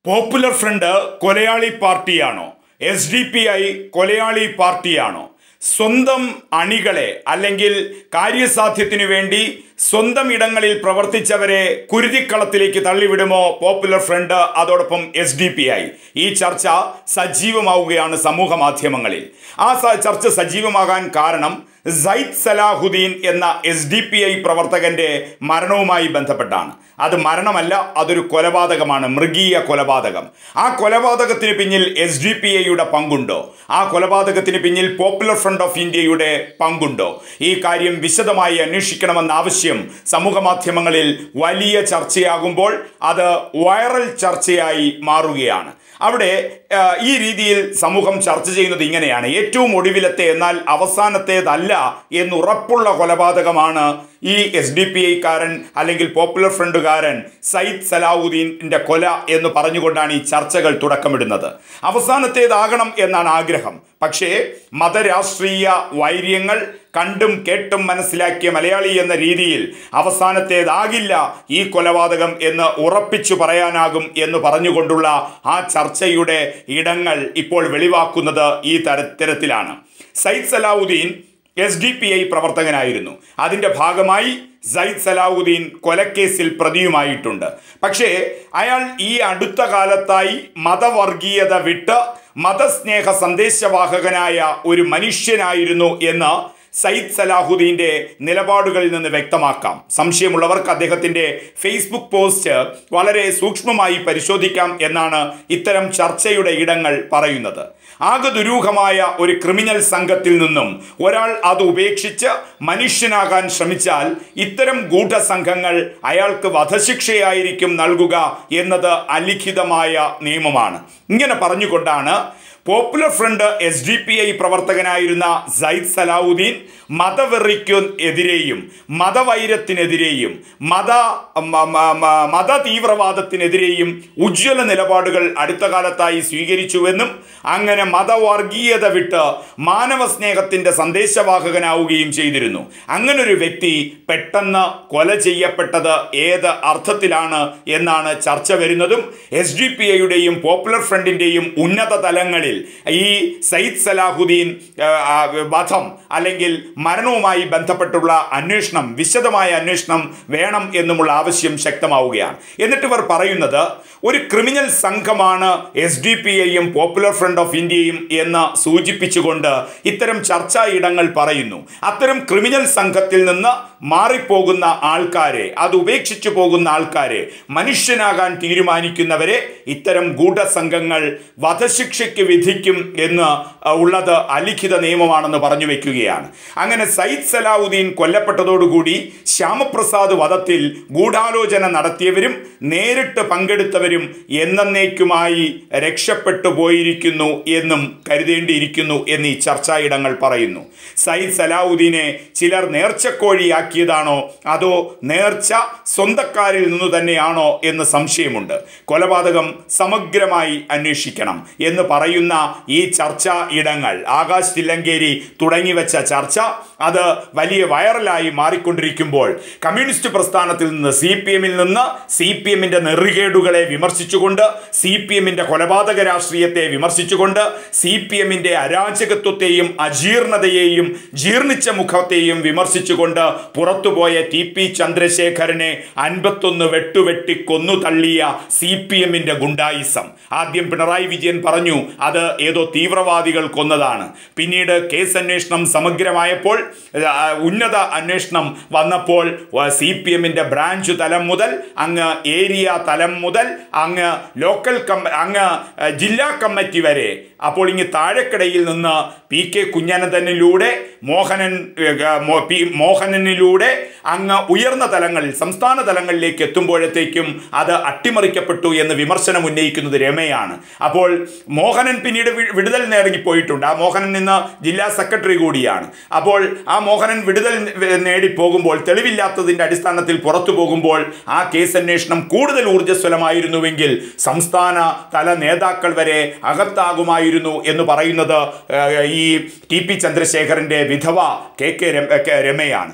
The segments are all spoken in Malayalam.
പോപ്പുലർ ഫ്രണ്ട് കൊലയാളി പാർട്ടിയാണോ എസ് ഡി പി ഐ കൊലയാളി പാർട്ടിയാണോ സ്വന്തം അണികളെ അല്ലെങ്കിൽ കാര്യസാധ്യത്തിനു വേണ്ടി സ്വന്തം ഇടങ്ങളിൽ പ്രവർത്തിച്ചവരെ കുരുതിക്കളത്തിലേക്ക് തള്ളിവിടുമോ പോപ്പുലർ ഫ്രണ്ട് അതോടൊപ്പം എസ് ഡി പി ഐ ഈ ചർച്ച സജീവമാവുകയാണ് സമൂഹ മാധ്യമങ്ങളിൽ ആ സ- ചർച്ച സജീവമാകാൻ കാരണം സൈദ് സലാഹുദ്ദീൻ എന്ന എസ് ഡി പി ഐ പ്രവർത്തകന്റെ മരണവുമായി ബന്ധപ്പെട്ടാണ് അത് മരണമല്ല അതൊരു കൊലപാതകമാണ് മൃഗീയ കൊലപാതകം ആ കൊലപാതകത്തിന് പിന്നിൽ എസ് ഡി പി ഐയുടെ പങ്കുണ്ടോ ആ കൊലപാതകത്തിന് പിന്നിൽ പോപ്പുലർ ഫ്രണ്ട് ഓഫ് ഇന്ത്യയുടെ പങ്കുണ്ടോ ഈ കാര്യം വിശദമായി അന്വേഷിക്കണമെന്ന ആവശ്യം സമൂഹ മാധ്യമങ്ങളിൽ വലിയ ചർച്ചയാകുമ്പോൾ അത് വൈറൽ ചർച്ചയായി മാറുകയാണ് അവിടെ ആ, ഈ രീതിയിൽ സമൂഹം ചർച്ച ചെയ്യുന്നത് ഇങ്ങനെയാണ് ഏറ്റവും ഒടുവിലത്തെ എന്നാൽ അവസാനത്തേതല്ല എന്നുറപ്പുള്ള കൊലപാതകമാണ് ഈ എസ് ഡി പി ഐക്കാരൻ അല്ലെങ്കിൽ പോപ്പുലർ ഫ്രണ്ടുകാരൻ സയ്യിദ് സലാഹുദ്ദീൻ്റെ കൊല എന്ന് പറഞ്ഞുകൊണ്ടാണ് ഈ ചർച്ചകൾ തുടക്കമിടുന്നത് അവസാനത്തേതാകണം എന്നാണ് ആഗ്രഹം പക്ഷേ മതരാഷ്ട്രീയ വൈര്യങ്ങൾ കണ്ടും കേട്ടും മനസ്സിലാക്കിയ മലയാളി എന്ന രീതിയിൽ അവസാനത്തേതാകില്ല ഈ കൊലപാതകം എന്ന് ഉറപ്പിച്ചു പറയാനാകും എന്ന് പറഞ്ഞുകൊണ്ടുള്ള ആ ചർച്ചയുടെ ഇടങ്ങൾ ഇപ്പോൾ വെളിവാക്കുന്നത് ഈ തരത്തിലാണ് Syed Salahuddin S D P I പ്രവർത്തകനായിരുന്നു അതിൻ്റെ ഭാഗമായി സയ്യിദ് സലാഹുദ്ദീൻ കൊലക്കേസിൽ പ്രതിയുമായിട്ടുണ്ട് പക്ഷേ അയാൾ ഈ അടുത്ത കാലത്തായി മതവർഗീയത വിട്ട് മതസ്നേഹ സന്ദേശവാഹകനായ ഒരു മനുഷ്യനായിരുന്നു എന്ന് സയ്യിദ് സലാഹുദ്ദീൻ്റെ നിലപാടുകളിൽ നിന്ന് വ്യക്തമാക്കാം സംശയമുള്ളവർക്ക് അദ്ദേഹത്തിൻ്റെ ഫേസ്ബുക്ക് പോസ്റ്റ് വളരെ സൂക്ഷ്മമായി പരിശോധിക്കാം എന്നാണ് ഇത്തരം ചർച്ചയുടെ ഇടങ്ങൾ പറയുന്നത് ആകെ ദുരൂഹമായ ഒരു ക്രിമിനൽ സംഘത്തിൽ നിന്നും ഒരാൾ അത് ഉപേക്ഷിച്ച് മനുഷ്യനാകാൻ ശ്രമിച്ചാൽ ഇത്തരം ഗൂഢസംഘങ്ങൾ അയാൾക്ക് വധശിക്ഷയായിരിക്കും നൽകുക എന്നത് അലിഖിതമായ നിയമമാണ് ഇങ്ങനെ പറഞ്ഞുകൊണ്ടാണ് Popular Front S D P I പ്രവർത്തകനായിരുന്ന സയ്യിദ് സലാഹുദ്ദീൻ മതവെറിക്കു എതിരെയും മതവൈരത്തിനെതിരെയും മത മ- മ- മ- മത തീവ്രവാദത്തിനെതിരെയും ഉജ്ജ്വല നിലപാടുകൾ അടുത്ത കാലത്തായി സ്വീകരിച്ചുവെന്നും അങ്ങനെ മതവർഗീയത വിട്ട് മാനവ സ്നേഹത്തിൻ്റെ സന്ദേശവാഹകനാവുകയും ചെയ്തിരുന്നു അങ്ങനൊരു വ്യക്തി പെട്ടെന്ന് കൊല ചെയ്യപ്പെട്ടത് ഏത് അർത്ഥത്തിലാണ് എന്നാണ് ചർച്ച വരുന്നതും എസ് ഡി പി ഐയുടെയും പോപ്പുലർ ഫ്രണ്ടിൻ്റെയും ഉന്നത തലങ്ങളിൽ ഈ സയ്യിദ് സലാഹുദ്ദീൻ ആ, ആ, വധം അല്ലെങ്കിൽ മരണവുമായി ബന്ധപ്പെട്ടുള്ള അന്വേഷണം വിശദമായ അന്വേഷണം വേണം എന്നുമുള്ള ആവശ്യം ശക്തമാവുകയാണ് എന്നിട്ട് ഇവർ പറയുന്നത് ഒരു ക്രിമിനൽ സംഘമാണ് എസ് ഡി പി ഐയും പോപ്പുലർ ഫ്രണ്ട് ഓഫ് ഇന്ത്യയും എന്ന് സൂചിപ്പിച്ചുകൊണ്ട് ഇത്തരം ചർച്ചാ ഇടങ്ങൾ പറയുന്നു അത്തരം ക്രിമിനൽ സംഘത്തിൽ നിന്ന് മാറിപ്പോകുന്ന ആൾക്കാരെ അത് ഉപേക്ഷിച്ചു പോകുന്ന ആൾക്കാരെ മനുഷ്യനാകാൻ തീരുമാനിക്കുന്നവരെ ഇത്തരം ഗൂഢസംഘങ്ങൾ വധശിക്ഷയ്ക്ക് വിധിക്കും എന്ന് അഹ്, ഉള്ളത് അലിഖിത നിയമമാണെന്ന് പറഞ്ഞു വെക്കുകയാണ് അങ്ങനെ സയ്യിദ് സലാഹുദ്ദീൻ കൊല്ലപ്പെട്ടതോടുകൂടി ശ്യാമപ്രസാദ് വധത്തിൽ ഗൂഢാലോചന നടത്തിയവരും നേരിട്ട് പങ്കെടുത്തവരും എന്നേക്കുമായി രക്ഷപ്പെട്ടു പോയിരിക്കുന്നു എന്നും കരുതേണ്ടിയിരിക്കുന്നു എന്ന് ഈ ചർച്ചായിടങ്ങൾ പറയുന്നു സയ്യിദ് സലാഹുദ്ദീനെ ചിലർ നേർച്ചക്കോഴിയാക്കിയതാണോ അതോ നേർച്ച സ്വന്തക്കാരിൽ നിന്നു തന്നെയാണോ എന്ന് സംശയമുണ്ട് കൊലപാതകം സമഗ്രമായി അന്വേഷിക്കണം എന്ന് പറയുന്ന ഈ ചർച്ചാ ഇടങ്ങൾ ആകാശ് തില്ലങ്കേരി തുടങ്ങിവെച്ച ചർച്ച അത് വലിയ വൈറലായി മാറിക്കൊണ്ടിരിക്കുമ്പോൾ കമ്മ്യൂണിസ്റ്റ് പ്രസ്ഥാനത്തിൽ നിന്ന് സി പി എമ്മിൽ നിന്ന് സി പി എമ്മിൻ്റെ നെറികേടുകളെ വിമർശിച്ചുകൊണ്ട് സി പി എമ്മിൻ്റെ കൊലപാതക രാഷ്ട്രീയത്തെ വിമർശിച്ചുകൊണ്ട് സി പി എമ്മിൻ്റെ അരാജകത്വത്തെയും അജീർണതയെയും ജീർണിച്ച മുഖത്തെയും വിമർശിച്ചുകൊണ്ട് പുറത്തുപോയ ടി പി ചന്ദ്രശേഖരനെ അൻപത്തൊന്ന് വെട്ടുവെട്ടി കൊന്നു തള്ളിയ സി പി എമ്മിൻ്റെ ഗുണ്ടായിസം ആദ്യം പിണറായി വിജയൻ പറഞ്ഞു അത് ഏതോ തീവ്രവാദികൾ കൊന്നതാണ് പിന്നീട് കേസ് അന്വേഷണം സമഗ്രമായപ്പോൾ ആ, ഉന്നത അന്വേഷണം വന്നപ്പോൾ സി പി എമ്മിൻ്റെ ബ്രാഞ്ച് തലം മുതൽ അങ്ങ് ഏരിയ തലം മുതൽ അങ്ങ് ലോക്കൽ കമ്മ അങ്ങ് ആ, ജില്ലാ കമ്മിറ്റി വരെ അപ്പോൾ ഇങ്ങ് താഴെക്കടയിൽ നിന്ന് പി കെ കുഞ്ഞനന്ദനിലൂടെ മോഹനൻ ഏ, മോ- പി മോഹനനിലൂടെ അങ്ങ് ഉയർന്ന തലങ്ങളിൽ സംസ്ഥാന തലങ്ങളിലേക്ക് എത്തുമ്പോഴത്തേക്കും അത് അട്ടിമറിക്കപ്പെട്ടു എന്ന് വിമർശനം ഉന്നയിക്കുന്നത് രമയാണ് അപ്പോൾ മോഹനൻ പിന്നീട് വി- വിടുതൽ നേടിപ്പോയിട്ടുണ്ട് ആ മോഹനൻ ഇന്ന് ജില്ലാ സെക്രട്ടറി കൂടിയാണ് അപ്പോൾ ആ മോഹനൻ വിടുതൽ നേ- നേടി പോകുമ്പോൾ തെളിവില്ലാത്തതിൻ്റെ അടിസ്ഥാനത്തിൽ പുറത്തു പോകുമ്പോൾ ആ കേസ് അന്വേഷണം കൂടുതൽ ഊർജ്ജസ്വലമായിരുന്നുവെങ്കിൽ സംസ്ഥാന തല നേതാക്കൾ വരെ അകത്താകുമായിരുന്നു എന്ന് പറയുന്നത് ഏഹ്, ഈ ടി പി ചന്ദ്രശേഖരൻ്റെ വിധവ കെ കെ രമ- കെ രമയാണ് അപ്പോൾ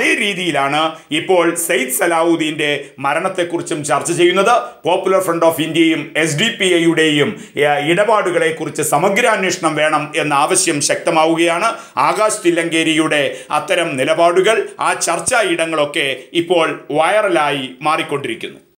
അതേ രീതിയിലാണ് ഇപ്പോൾ സെയ്ദ് സലാഹുദ്ദീന്റെ മരണത്തെക്കുറിച്ചും ചർച്ച ചെയ്യുന്നത് പോപ്പുലർ ഫ്രണ്ട് ഓഫ് ഇന്ത്യയും എസ് ഡി പി ഐയുടെയും ഇടപാടുകളെ കുറിച്ച് സമഗ്രാന്വേഷണം വേണം എന്ന ആവശ്യം ശക്തമാവുകയാണ് ആകാശ് തില്ലങ്കേരിയുടെ അത്തരം നിലപാടുകൾ ആ ചർച്ചാ ഇടങ്ങളൊക്കെ ഇപ്പോൾ വൈറലായി മാറിക്കൊണ്ടിരിക്കുന്നു